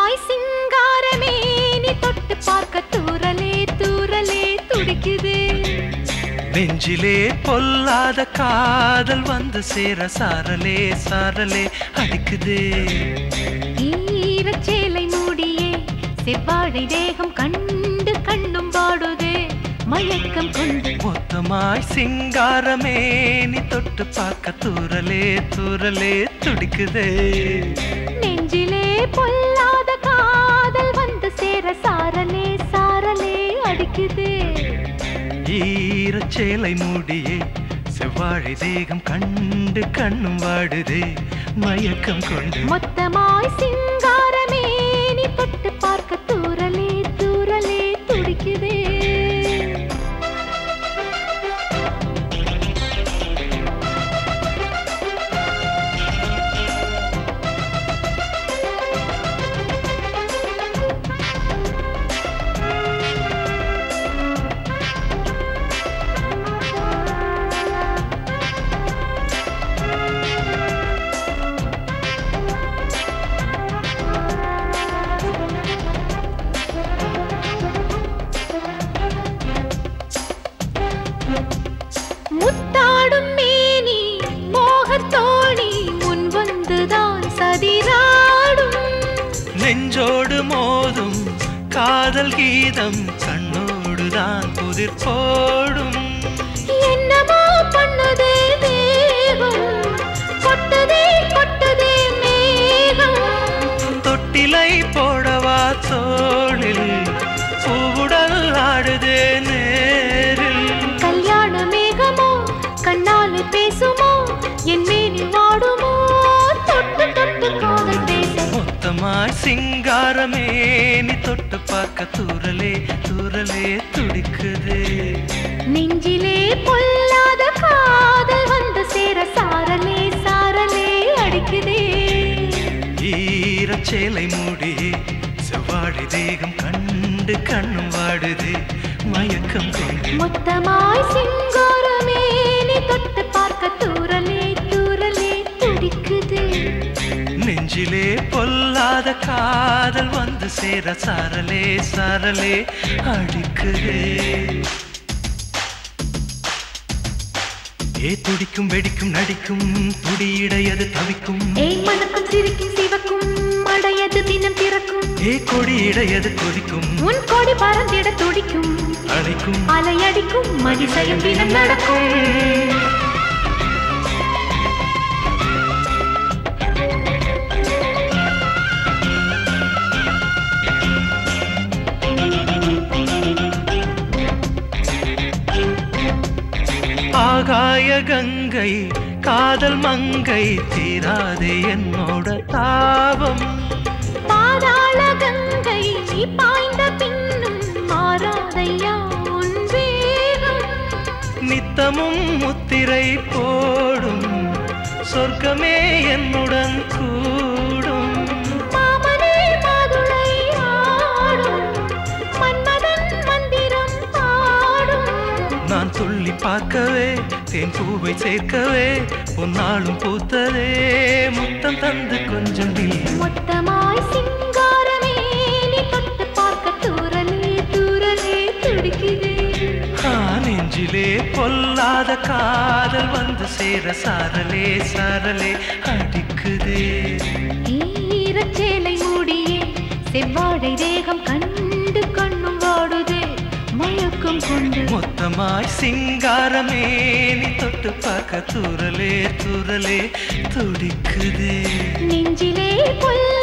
மொத்தமாய் சிங்காரமே நீ தொட்டு பார்க்க தூரலே தூரலே துடிக்குது நெஞ்சிலே பொல்லாத காதல் வந்து சேர சாரலே சாரலே அடிக்குதே ஈரச்சேலை மூடியே செவ்வாழை தேகம் கண்டு கண்ணும் பாடுதே மயக்கம் கொண்டு மொத்தமாய் சிங்காரமே நீ தொட்டு பார்க்க தூரலே தூரலே துடிக்குதே நெஞ்சிலே பொல்லாத காதல் வந்து சேர சாரலே சாரலே அடிக்குது ஈரச்சேலை மூடியே செவ்வாழை தேகம் கண்டு கண்ணும் வாடுதே மயக்கம் கொண்டு மொத்தமாய் சிங்காரமே நீ தொட்டு பார்க்க தூரலே தூரலே துடிக்குதே முத்தாடும் மேனி மோகத்தோணி முன் வந்துதான் சதிராடும் நெஞ்சோடு மோதும் காதல் கீதம் கண்ணோடுதான் புதிர் போடும் என்னமோ பண்ணுதே தேகம் கொட்டுதே கொட்டுதே மேகம் தொட்டிலை போடவா தோளில் பூவுடல் ஆடுதே நேரில் கல்யாண மேகமோ கண்ணால் பேசுமோ என் மேனி வாடுமோ தொட்டு தொட்டு காதல் பேச மொத்தமாய் சிங்காரமே நீ தொட்டு பார்க்க தூரலே தூரலே துடிக்குதே நெஞ்சிலே பொல்லாத காதல் வந்து சேர சாரலே சாரலே அடிக்குதே ஈரச்சேலை மூடி செவ்வாழை தேகம் கண்டு கண்ணும் வாடுதே மயக்கம் கொண்டு மொத்தமாய் சிங்காரமே நீ தொட்டு பார்க்க தூரலே தூரலே துடிக்குது நெஞ்சிலே பொல்லாத காதல் வந்து சேர சாரலே சாரலே அடிக்குதே ஏ துடிக்கும் வெடிக்கும் நடிக்கும் துடியிடையது தவிக்கும் ஏய் மணக்கும் சிரிக்கும் சிவக்கும் அடையது தினம் பிறக்கும் ஏ கொடியிடையது கொதிக்கும் உன் கொடி பறந்திட துடிக்கும் அணைக்கும் அலையடிக்கும் மதிசயம் தினம் நடக்கும் ஆகாய கங்கை காதல் மங்கை தீராதே என்னோட தாபம் பாதாள கங்கை பாய்ந்த பின்னும் மாறாதையா உன் வேகம் நித்தமும் முத்திரை போடும் சொர்க்கமே என்னுடன் கூடும் மாமனே மாதுளை ஆடும் மன்மதன் மந்திரம் பாடும் நான் துள்ளி பார்க்கவே தேன் பூவை சேர்க்கவே பொன்னாலும் பூத்ததே முத்தம் தந்து கொஞ்சம் நில் மொத்தமாய் சிங்காரமே நீ தொட்டு பார்க்க தூரலே தூரலே துடிக்குது ஆ, நெஞ்சிலே பொல்லாத காதல் வந்து சேர சாரலே சாரலே அடிக்குதே ஈரச்சேலை மூடியே செவ்வாழை தேகம் கண்டு கண்ணும் வாடுதே மயக்கம் கொண்டு மொத்தமாய் சிங்காரமே நீ தொட்டு பார்க்க தூரலே தூரலே துடிக்குதே நெஞ்சிலே பொல்ல